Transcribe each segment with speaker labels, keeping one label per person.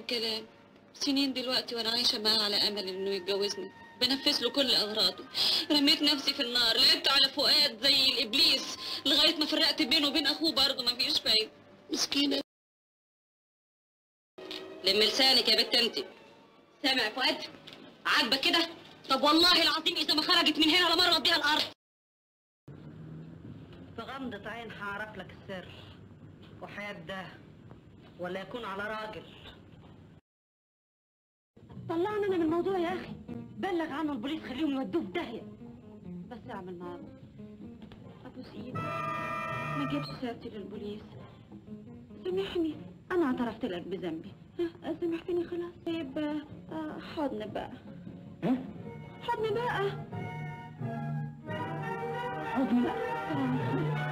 Speaker 1: كلام سنين دلوقتي وانا عايشه معاه على امل انه يتجوزني بنفذ له كل اغراضه رميت نفسي في النار لعبت على فؤاد زي الابليس لغايه ما فرقت بينه وبين اخوه برضه ما فيش فايده مسكينه لم لسانك يا بت انت سامع فؤاد عاجبك كده طب والله العظيم اذا ما خرجت من هنا لمرة بيها الارض
Speaker 2: في غمضة عين هعرف لك السر وحياة ده ولا يكون على راجل طلعنا من الموضوع يا اخي بلغ عنه البوليس خليهم يودوه في داهية بس اعمل معروف
Speaker 1: ابوس ايدك ما جيبش سيرتي للبوليس
Speaker 2: سامحني انا اعترفت لك بذنبي ها، سامحتني خلاص طيب آه، حضن بقى حضن بقى حضن بقى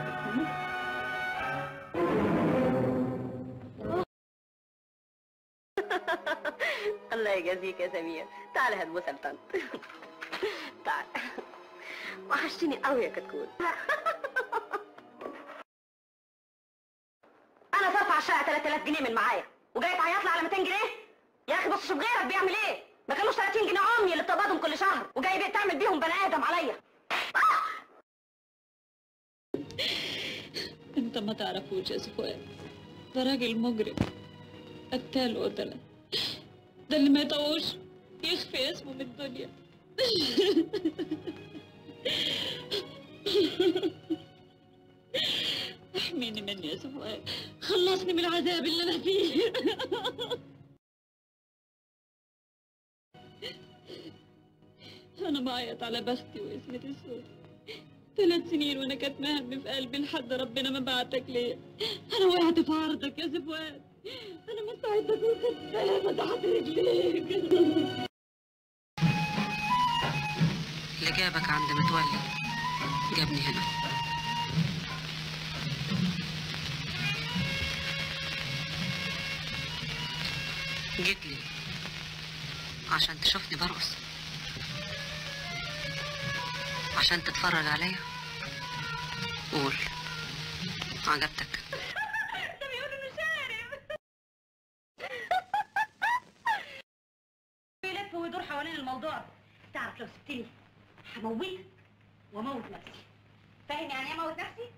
Speaker 3: الله يجازيك يا سمير تعال هات بوسه لطنط تعال وحشتني قوي يا كتكوت انا صارفه على الشقه 3000 جنيه من معايا وجاي تعيط لي على 200 جنيه يا اخي بص شوف غيرك بيعمل ايه ما كانوش 30 جنيه عمي اللي بتقبضهم كل شهر وجاي بيه تعمل بيهم بني ادم عليا
Speaker 1: انت ما تعرفوش يا فؤاد ده راجل مجرم قتال قتلة ده اللي ما يطوش يخفي اسمه من الدنيا احميني مني يا فؤاد خلصني من العذاب اللي انا فيه انا بعيط على بختي واسمتي السود ثلاث سنين وانا كانت مهم في قلبي لحد ربنا ما بعتك ليا انا وقعت في عرضك يا زفوان انا مستعده اكون خدامه تحت رجليك
Speaker 2: اللي جابك عند متولي جابني هنا جيت لي عشان تشوفني برقص عشان تتفرج عليا قول عجبتك
Speaker 3: يلف ويدور حوالين الموضوع تعرف لو سبتني هموتك واموت نفسي فاهم يعني ايه اموت نفسي